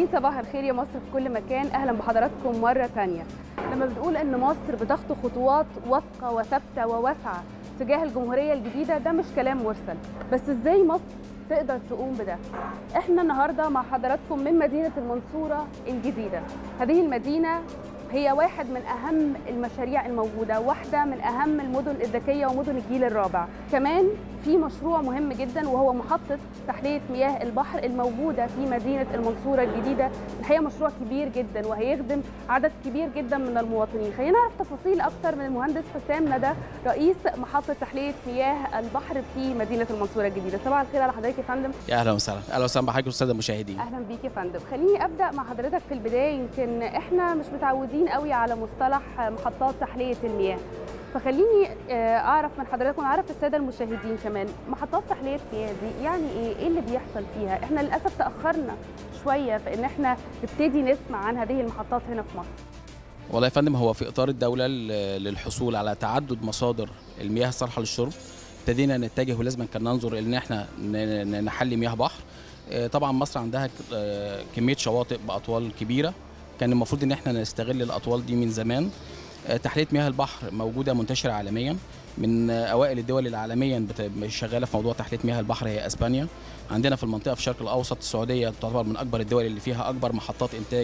مشاهدين صباح الخير يا مصر في كل مكان اهلا بحضراتكم مره تانية لما بنقول ان مصر بتخطو خطوات واثقه وثابته وواسعه تجاه الجمهوريه الجديده ده مش كلام مرسل بس ازاي مصر تقدر تقوم بده احنا النهارده مع حضراتكم من مدينه المنصوره الجديده هذه المدينه هي واحد من اهم المشاريع الموجوده واحده من اهم المدن الذكيه ومدن الجيل الرابع كمان في مشروع مهم جدا وهو محطه تحليه مياه البحر الموجوده في مدينه المنصوره الجديده الحقيقه مشروع كبير جدا وهيخدم عدد كبير جدا من المواطنين خلينا نعرف تفاصيل اكتر من المهندس حسام ندى رئيس محطه تحليه مياه البحر في مدينه المنصوره الجديده صباح الخير على حضرتك يا فندم يا اهلا وسهلا اهلا وسهلا بحضرتك والساده المشاهدين اهلا بيك يا فندم خليني ابدا مع حضرتك في البدايه يمكن احنا مش متعودين قوي على مصطلح محطات تحليه المياه فخليني اعرف من حضرتك ونعرف الساده المشاهدين كمان محطات تحليه المياه دي يعني ايه ايه اللي بيحصل فيها احنا للاسف تاخرنا شويه في ان احنا نبتدي نسمع عن هذه المحطات هنا في مصر والله يا فندم هو في اطار الدوله للحصول على تعدد مصادر المياه الصالحه للشرب ابتدينا نتجه ولازم كان ننظر ان احنا نحلي مياه بحر طبعا مصر عندها كميه شواطئ باطوال كبيره كان المفروض ان احنا نستغل الاطوال دي من زمان تحليه مياه البحر موجوده منتشره عالميا من اوائل الدول العالميا شغاله في موضوع تحليه مياه البحر هي اسبانيا عندنا في المنطقه في الشرق الاوسط السعوديه تعتبر من اكبر الدول اللي فيها اكبر محطات انتاج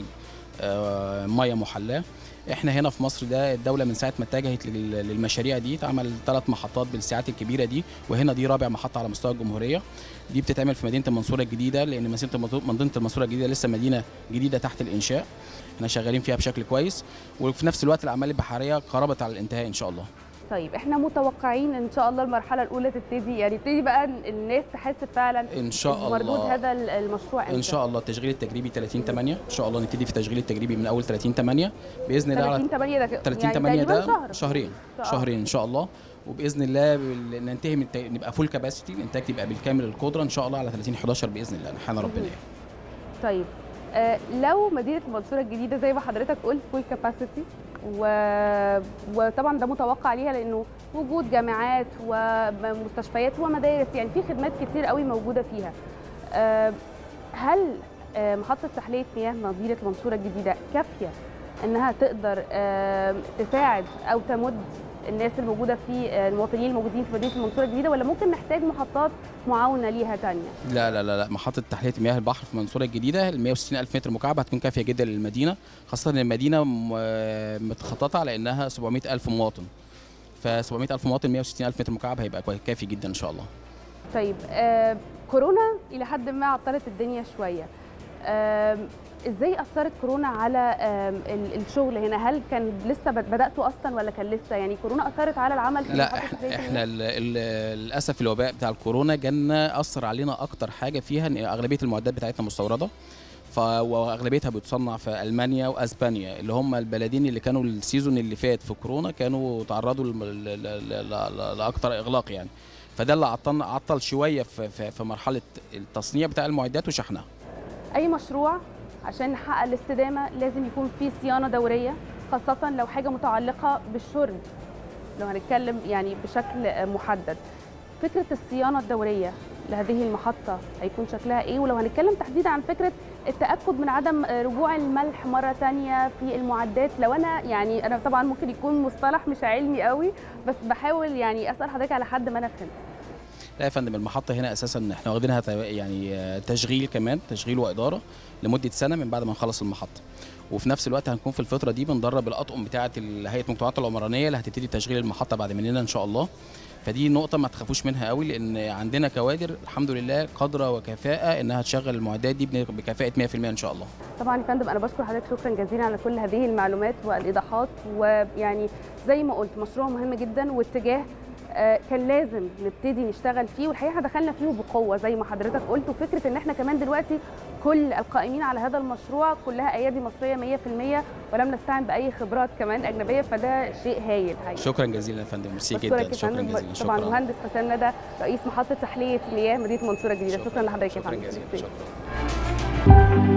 ميه محلاه احنا هنا في مصر ده الدوله من ساعه ما اتجهت للمشاريع دي اتعمل ثلاث محطات بالساعات الكبيره دي وهنا دي رابع محطه على مستوى الجمهوريه دي بتتعمل في مدينه المنصوره الجديده لان مدينه المنصوره الجديده لسه مدينه جديده تحت الانشاء احنا شغالين فيها بشكل كويس وفي نفس الوقت الاعمال البحريه قربت على الانتهاء ان شاء الله طيب احنا متوقعين ان شاء الله المرحله الاولى تبتدي يعني تبتدي بقى الناس تحس فعلا ان شاء الله مردود هذا المشروع ان شاء الله التشغيل التجريبي 30 8 ان شاء الله نبتدي في التشغيل التجريبي من اول 30 8 باذن الله 30 8 ده 30 8 ده شهر. شهرين شهرين ان شاء الله وباذن الله ننتهي من الت... نبقى فول كاباسيتي الانتاج يبقى بالكامل القدره ان شاء الله على 30 11 باذن الله نحن ربنا يعني. طيب آه لو مدينه المنصوره الجديده زي ما حضرتك قلت فول كاباسيتي و... وطبعا ده متوقع ليها لانه وجود جامعات ومستشفيات ومدارس يعني في خدمات كتير قوي موجوده فيها أه هل أه محطه تحليه مياه مدينه المنصوره الجديده كافيه انها تقدر أه تساعد او تمد الناس الموجوده في المواطنين الموجودين في مدينه المنصوره الجديده ولا ممكن نحتاج محطات معاونه ليها ثانيه؟ لا لا لا لا محطه تحليه مياه البحر في المنصوره الجديده ال 160 الف متر مكعب هتكون كافيه جدا للمدينه خاصه ان المدينه متخططه على انها 700 الف مواطن ف 700 الف مواطن 160 الف متر مكعب هيبقى كافي جدا ان شاء الله. طيب آه كورونا الى حد ما عطلت الدنيا شويه. آه ازاي اثرت كورونا على الشغل هنا هل كان لسه بداتوا اصلا ولا كان لسه يعني كورونا اثرت على العمل في لا احنا, احنا للاسف الوباء بتاع الكورونا جالنا اثر علينا اكتر حاجه فيها ان اغلبيه المعدات بتاعتنا مستورده ف واغلبيتها بتصنع في المانيا واسبانيا اللي هم البلدين اللي كانوا السيزون اللي فات في كورونا كانوا تعرضوا لاكتر اغلاق يعني فده اللي عطل عطل شويه في, في مرحله التصنيع بتاع المعدات وشحنها اي مشروع عشان نحقق الاستدامه لازم يكون في صيانه دوريه خاصه لو حاجه متعلقه بالشرب لو هنتكلم يعني بشكل محدد فكره الصيانه الدوريه لهذه المحطه هيكون شكلها ايه ولو هنتكلم تحديدا عن فكره التاكد من عدم رجوع الملح مره ثانيه في المعدات لو انا يعني انا طبعا ممكن يكون مصطلح مش علمي قوي بس بحاول يعني اسال حضرتك على حد ما انا فهمت لا يا فندم المحطه هنا اساسا احنا واخدينها يعني تشغيل كمان تشغيل واداره لمده سنه من بعد ما نخلص المحطه وفي نفس الوقت هنكون في الفتره دي بندرب الاطقم بتاعه هيئه المجتمعات العمرانيه اللي هتبتدي تشغيل المحطه بعد مننا ان شاء الله فدي نقطة ما تخافوش منها قوي لأن عندنا كوادر الحمد لله قادرة وكفاءة إنها تشغل المعدات دي بكفاءة 100% إن شاء الله. طبعا يا فندم أنا بشكر حضرتك شكرا جزيلا على كل هذه المعلومات والإيضاحات ويعني زي ما قلت مشروع مهم جدا واتجاه كان لازم نبتدي نشتغل فيه والحقيقه احنا دخلنا فيه بقوه زي ما حضرتك قلت وفكره ان احنا كمان دلوقتي كل القائمين على هذا المشروع كلها ايادي مصريه 100% ولم نستعن باي خبرات كمان اجنبيه فده شيء هايل حقيقي شكرا جزيلا يا فندم ميرسي جدا شكرا جزيلا شكرا طبعا المهندس حسام ندى رئيس محطه تحليه مياه مدينه المنصوره الجديده شكرا, شكرا لحضرتك يا فندم شكرا جزيلا شكرا